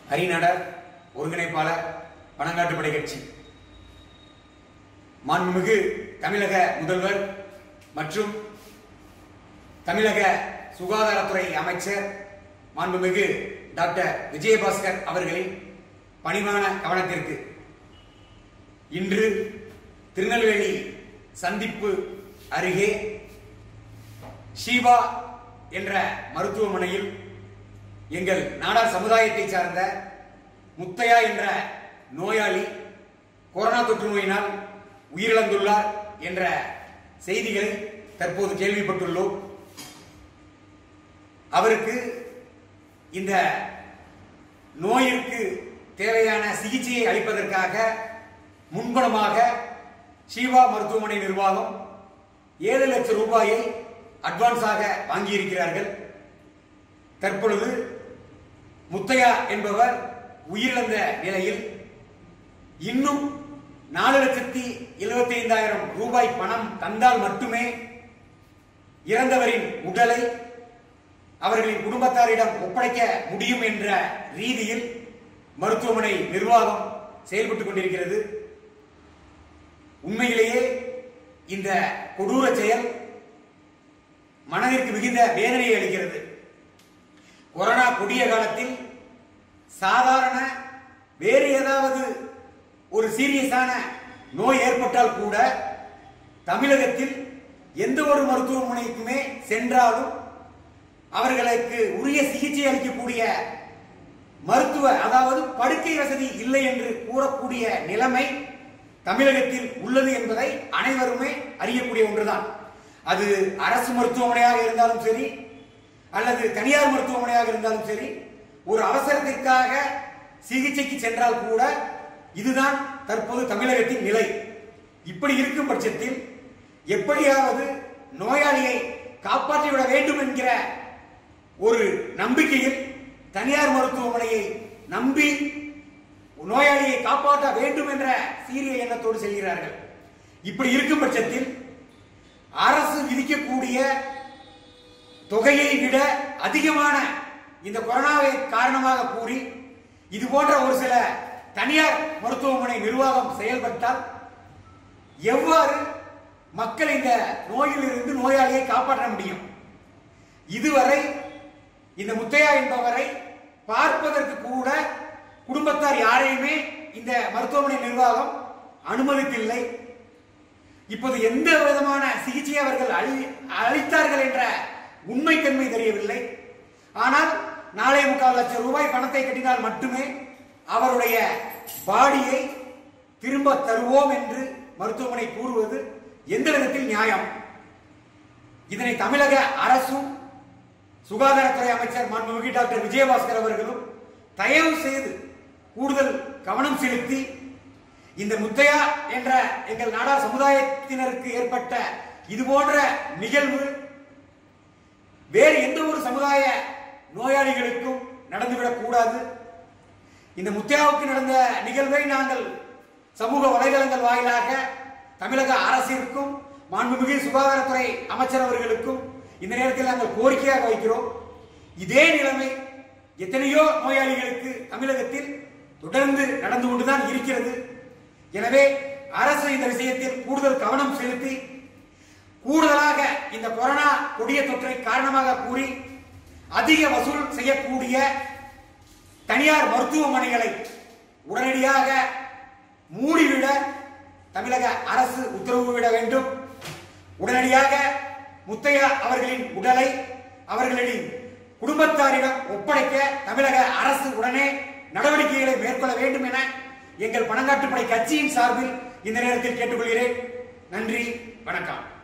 ஹரிநடர் ஒருங்கிணைப்பாளர் பணங்காட்டுப்படை கட்சி மாண்புமிகு தமிழக முதல்வர் மற்றும் தமிழக சுகாதாரத்துறை அமைச்சர் மாண்புமிகு டாக்டர் விஜயபாஸ்கர் அவர்களின் பணிவான கவனத்திற்கு இன்று திருநெல்வேலி சந்திப்பு அருகே ஷீபா என்ற மருத்துவமனையில் எங்கள் நாடார் சமுதாயத்தை சார்ந்த முத்தையா என்ற நோயாளி கொரோனா தொற்று நோயினால் உயிரிழந்துள்ளார் என்ற செய்திகளை தற்போது கேள்விப்பட்டுள்ளோம் அவருக்கு இந்த நோயிற்கு தேவையான சிகிச்சையை அளிப்பதற்காக முன்பணமாக ஷீவா மருத்துவமனை நிர்வாகம் ஏழு லட்சம் ரூபாயை அட்வான்ஸாக வாங்கியிருக்கிறார்கள் தற்பொழுது முத்தையா என்பவர் உயிரிழந்த நிலையில் இன்னும் நாலு லட்சத்தி எழுபத்தி ஐந்தாயிரம் ரூபாய் பணம் தந்தால் மட்டுமே இறந்தவரின் உடலை அவர்களின் குடும்பத்தாரிடம் ஒப்படைக்க முடியும் என்ற ரீதியில் மருத்துவமனை நிர்வாகம் செயல்பட்டுக் கொண்டிருக்கிறது உண்மையிலேயே இந்த கொடூர செயல் மனதிற்கு மிகுந்த வேதனையை அளிக்கிறது கொரோனா கொடிய காலத்தில் சாதாரண வேறு ஏதாவது ஒரு சீரியஸான நோய் ஏற்பட்டால் கூட தமிழகத்தில் எந்த ஒரு மருத்துவமனைக்குமே சென்றாலும் அவர்களுக்கு உரிய சிகிச்சை அளிக்கக்கூடிய மருத்துவ அதாவது படுக்கை வசதி இல்லை என்று கூறக்கூடிய நிலைமை தமிழகத்தில் உள்ளது என்பதை அனைவருமே அறியக்கூடிய ஒன்றுதான் அது அரசு மருத்துவமனையாக இருந்தாலும் சரி அல்லது தனியார் மருத்துவமனையாக இருந்தாலும் சரி ஒரு அவசரத்திற்காக சிகிச்சைக்கு சென்றால் கூட இதுதான் தற்போது தமிழகத்தின் நிலை இப்படி இருக்கும் பட்சத்தில் எப்படியாவது நோயாளியை காப்பாற்றிவிட வேண்டும் என்கிற ஒரு நம்பிக்கையில் தனியார் மருத்துவமனையை நம்பி நோயாளியை காப்பாற்ற வேண்டும் என்ற சீரிய எண்ணத்தோடு செல்கிறார்கள் இப்படி இருக்கும் பட்சத்தில் அரசு விதிக்கக்கூடிய தொகையை விட அதிகமான இந்த கொரோனாவை காரணமாக கூறி இது போன்ற ஒரு சில தனியார் மருத்துவமனை நிர்வாகம் செயல்பட்டால் எவ்வாறு மக்கள் இந்த நோயிலிருந்து நோயாளியை காப்பாற்ற முடியும் இதுவரை இந்த முத்தையா என்பவரை பார்ப்பதற்கு கூட குடும்பத்தார் யாரையுமே இந்த மருத்துவமனை நிர்வாகம் அனுமதித்தில்லை இப்போது எந்த விதமான சிகிச்சையை அவர்கள் அளி- அளித்தார்கள் என்ற உண்மைத்தன்மை தெரியவில்லை ஆனால் நாலே முக்கால் லட்சம் ரூபாய் பணத்தை கட்டினால் மட்டுமே அவருடைய பாடியை திரும்ப தருவோம் என்று மருத்துவமனை கூறுவது எந்த விதத்தில் நியாயம் இதனை தமிழக அரசும் சுகாதாரத்துறை அமைச்சர் மாண்புமிகு டாக்டர் விஜயபாஸ்கர் அவர்களும் தயவு செய்து கூடுதல் கவனம் செலுத்தி இந்த முத்தையா என்ற எங்கள் நாடார் சமுதாயத்தினருக்கு ஏற்பட்ட இது போன்ற நிகழ்வு வேறு எந்த ஒரு சமுதாய நோயாளிகளுக்கும் நடந்துவிடக் கூடாது இந்த முத்தையாவுக்கு நடந்த நிகழ்வை நாங்கள் சமூக வலைதளங்கள் வாயிலாக தமிழக அரசிற்கும் மாண்புமிகு சுகாதாரத்துறை அமைச்சர் அவர்களுக்கும் இந்த நேரத்தில் நாங்கள் கோரிக்கையாக வைக்கிறோம் இதே நிலைமை எத்தனையோ நோயாளிகளுக்கு தமிழகத்தில் தொடர்ந்து நடந்து கொண்டுதான் இருக்கிறது எனவே அரசு இந்த விஷயத்தில் கூடுதல் கவனம் செலுத்தி கூடுதலாக இந்த கொரோனா கொடிய தொற்றை காரணமாக கூறி அதிக வசூல் செய்யக்கூடிய தனியார் மருத்துவமனைகளை உடனடியாக மூடிவிட தமிழக அரசு உத்தரவு விட வேண்டும் உடனடியாக முத்தையா அவர்களின் உடலை அவர்களின் குடும்பத்தாரிடம் ஒப்படைக்க தமிழக அரசு உடனே நடவடிக்கைகளை மேற்கொள்ள வேண்டும் என எங்கள் பணங்காட்டுப்படை கட்சியின் சார்பில் இந்த நேரத்தில் கேட்டுக்கொள்கிறேன் நன்றி வணக்கம்